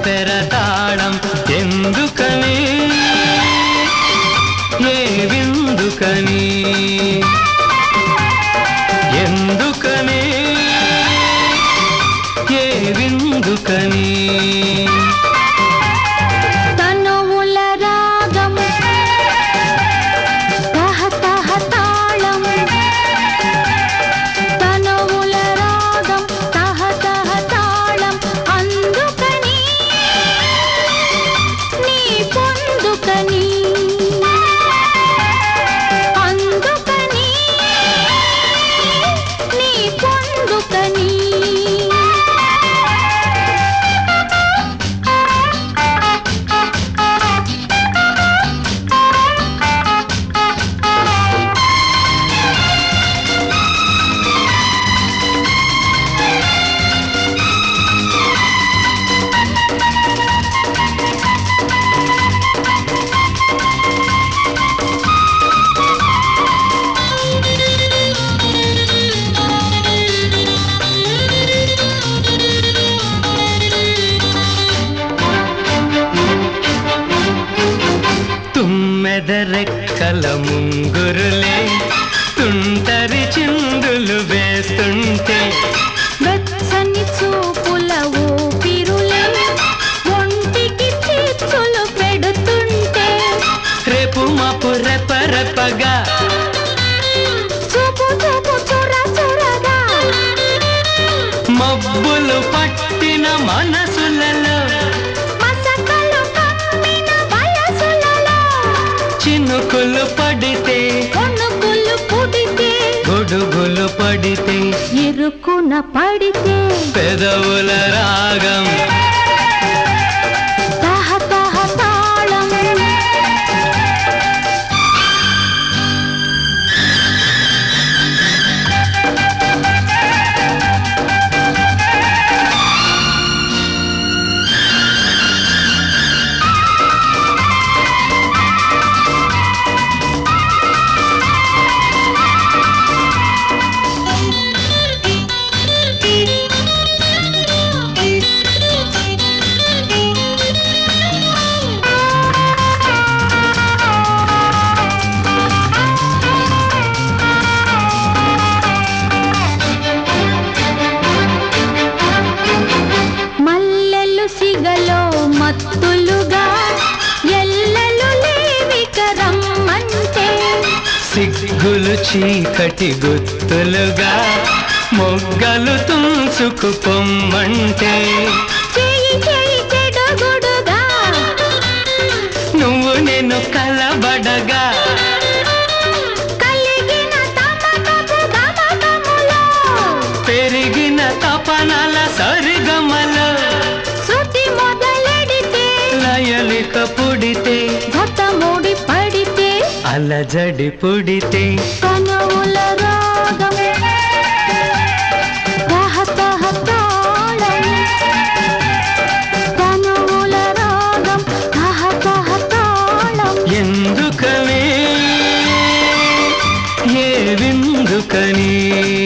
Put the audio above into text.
తలపెర తాళం ఎందుకని ఏ విందుకని ఎందుకని ఏ విందుకని తనువుల రాగం తహ తహ తాళం తనువుల రాగం తహ తహ తాళం అందుకని నీ పొందుకని అందుకని నీ పొందుకని తుమ్మెదరెక్కల ముంగురులే తుంటరి చిందులు వేస్తుంటే వెచ్చని చూపుల ఊపిరులే ఒంటికి చిచ్చులు పెడుతుంటే రేపు మాపు రెప రెపగా చూపు చూపు చుర చురగా మబ్బులు పట్టిన మనసులలో మసకలు కమ్మిన వయసులలో చినుకులు పడితే కొనుకులు పుడితే గొడుగులు పడితే ఇరుకున పడితే పెదవుల రాగం తహ తహ తాళం మల్లెలు సిగలో మత్తులుగా ఎల్లలు లేవిక రమ్మంటే సిగ్గులు చీకటి గుత్తులుగా మొగ్గలు తుంచుకు పొమ్మంటే చేయి చేయి చెడగొడుగా నువ్వు నేను కలబడగా కలిగిన తమకపు గమకములో పెరిగిన తపనల సరిగమల శృతి మొదలెడితే లయలిక పుడితే గత ముడి పడితే అలజడి పుడితే కనువుల రాగం తహ తహ తాళం కనువుల రాగం తహ తహ తాళం ఎందుకని ఏ విందుకని